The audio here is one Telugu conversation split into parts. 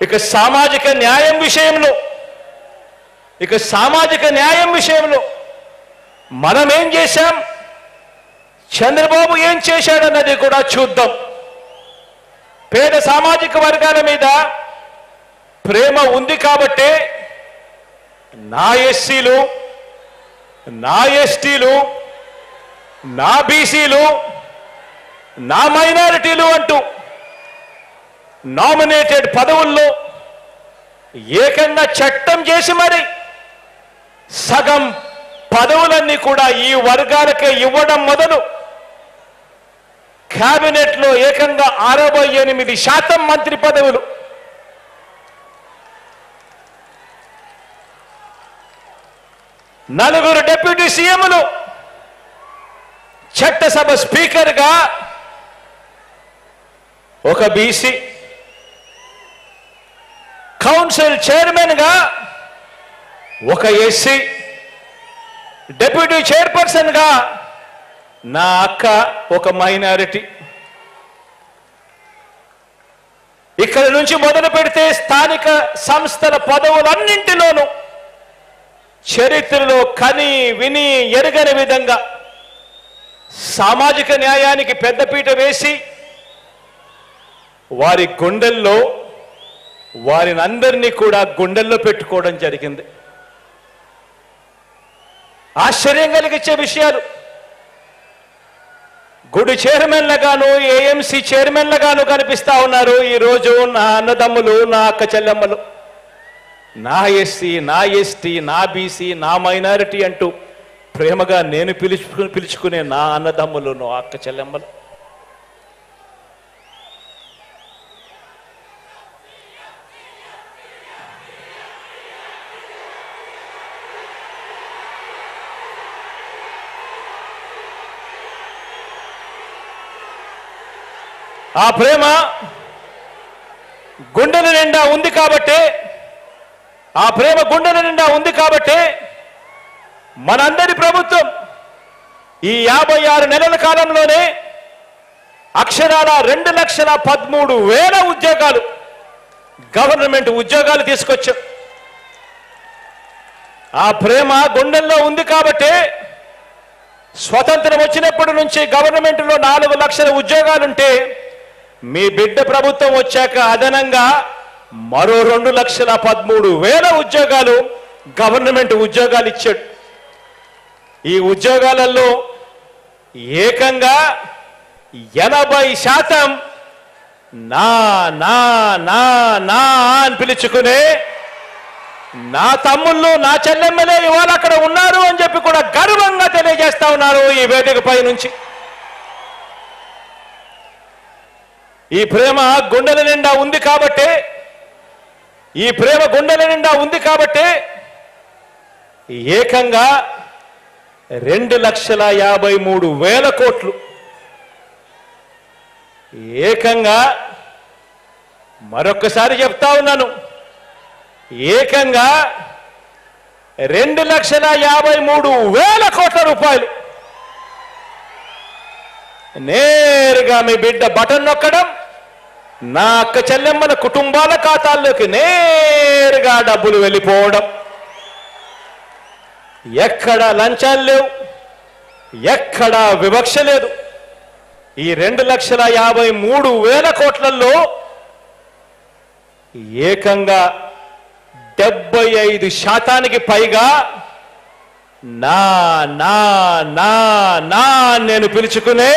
ఇక సామాజిక న్యాయం విషయంలో ఇక సామాజిక న్యాయం విషయంలో మనం ఏం చేశాం చంద్రబాబు ఏం చేశాడన్నది కూడా చూద్దాం పేద సామాజిక వర్గాల మీద ప్రేమ ఉంది కాబట్టే నా ఎస్సీలు నా ఎస్టీలు నా బీసీలు నా మైనారిటీలు అంటూ నామినేటెడ్ పదవుల్లో ఏకంగా చట్టం చేసి మరి సగం పదవులన్నీ కూడా ఈ వర్గాలకే ఇవ్వడం మొదలు కేబినెట్ లో ఏకంగా అరవై ఎనిమిది శాతం మంత్రి పదవులు నలుగురు డిప్యూటీ సీఎంలు చట్టసభ స్పీకర్గా ఒక బీసీ కౌన్సిల్ చైర్మన్ గా ఒక ఎస్సీ డిప్యూటీ చైర్పర్సన్ గా నా అక్క ఒక మైనారిటీ ఇక్కడ నుంచి మొదలు పెడితే స్థానిక సంస్థల పదవులన్నింటిలోనూ చరిత్రలో కని విని ఎరగని విధంగా సామాజిక న్యాయానికి పెద్దపీట వేసి వారి గుండెల్లో వారిని అందరినీ కూడా గుండెల్లో పెట్టుకోవడం జరిగింది ఆశ్చర్యం కలిగించే విషయాలు గుడి చైర్మన్లుగాను ఏఎంసీ చైర్మన్లుగాను కనిపిస్తా ఉన్నారు ఈరోజు నా అన్నదమ్ములు నా అక్క చెల్లెమ్మలు నా ఎస్సీ నా ఎస్టీ నా బీసీ నా మైనారిటీ అంటూ ప్రేమగా నేను పిలుచు పిలుచుకునే నా అన్నదమ్ములు నా అక్క చెల్లెమ్మలు ఆ ప్రేమ గుండెల నిండా ఉంది కాబట్టి ఆ ప్రేమ గుండెల నిండా ఉంది కాబట్టి మనందరి ప్రభుత్వం ఈ యాభై ఆరు నెలల కాలంలోనే అక్షరాల రెండు లక్షల పదమూడు వేల ఉద్యోగాలు గవర్నమెంట్ ఉద్యోగాలు తీసుకొచ్చాం ఆ ప్రేమ గుండెల్లో ఉంది కాబట్టి స్వతంత్రం వచ్చినప్పటి నుంచి గవర్నమెంట్లో నాలుగు లక్షల ఉద్యోగాలుంటే మీ బిడ్డ ప్రభుత్వం వచ్చాక అదనంగా మరో రెండు లక్షల పదమూడు వేల ఉద్యోగాలు గవర్నమెంట్ ఉద్యోగాలు ఇచ్చాడు ఈ ఉద్యోగాలలో ఏకంగా ఎనభై శాతం నా నా నా నా అని పిలుచుకునే నా తమ్ముళ్ళు నా చెల్లెమ్మలే ఇవాళ అక్కడ ఉన్నారు అని చెప్పి కూడా గర్వంగా తెలియజేస్తా ఉన్నారు ఈ వేదికపై నుంచి ఈ ప్రేమ గుండెల నిండా ఉంది కాబట్టి ఈ ప్రేమ గుండెల నిండా ఉంది కాబట్టి ఏకంగా రెండు లక్షల యాభై మూడు వేల కోట్లు ఏకంగా మరొక్కసారి చెప్తా ఉన్నాను ఏకంగా రెండు లక్షల యాభై మూడు వేల కోట్ల రూపాయలు నేరుగా మీ బిడ్డ బటన్ నొక్కడం నా అక్క చెల్లెమ్మల కుటుంబాల ఖాతాల్లోకి నేరుగా డబ్బులు వెళ్ళిపోవడం ఎక్కడ లంచాలు లేవు ఎక్కడ వివక్ష లేదు ఈ రెండు లక్షల యాభై మూడు వేల కోట్లలో ఏకంగా డెబ్బై ఐదు శాతానికి పైగా నా నా నా నా అని నేను పిలుచుకునే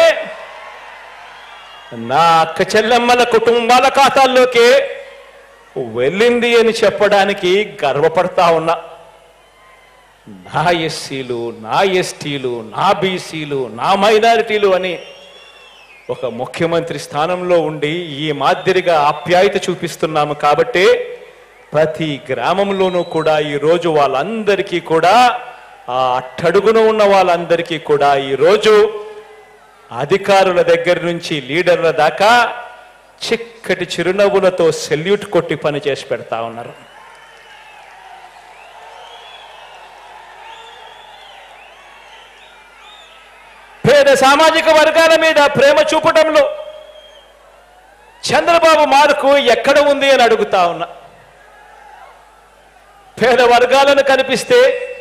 నా అక్క చెల్లెమ్మల కుటుంబాల ఖాతాల్లోకి వెళ్ళింది అని చెప్పడానికి గర్వపడతా ఉన్నా నా ఎస్సీలు నా ఎస్టీలు నా బీసీలు నా మైనారిటీలు అని ఒక ముఖ్యమంత్రి స్థానంలో ఉండి ఈ మాదిరిగా ఆప్యాయత చూపిస్తున్నాము కాబట్టి ప్రతి గ్రామంలోనూ కూడా ఈరోజు వాళ్ళందరికీ కూడా ఆ అట్టడుగున ఉన్న వాళ్ళందరికీ కూడా ఈరోజు అధికారుల దగ్గర నుంచి లీడర్ల దాకా చిక్కటి చిరునవ్వులతో సెల్యూట్ కొట్టి పని చేసి పెడతా ఉన్నారు పేద సామాజిక వర్గాల మీద ప్రేమ చూపటంలో చంద్రబాబు మార్కు ఎక్కడ ఉంది అని అడుగుతా ఉన్నా పేద వర్గాలను కనిపిస్తే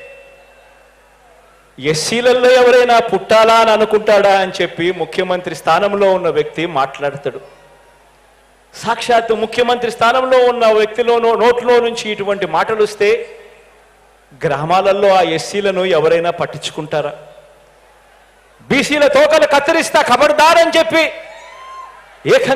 ఎస్సీలలో ఎవరైనా పుట్టాలా అని అనుకుంటాడా అని చెప్పి ముఖ్యమంత్రి స్థానంలో ఉన్న వ్యక్తి మాట్లాడతాడు సాక్షాత్తు ముఖ్యమంత్రి స్థానంలో ఉన్న వ్యక్తిలో నోట్లో నుంచి ఇటువంటి మాటలు వస్తే గ్రామాలలో ఆ ఎస్సీలను ఎవరైనా పట్టించుకుంటారా బీసీల తోకలు కత్తిరిస్తా ఖబర్దారని చెప్పి ఏక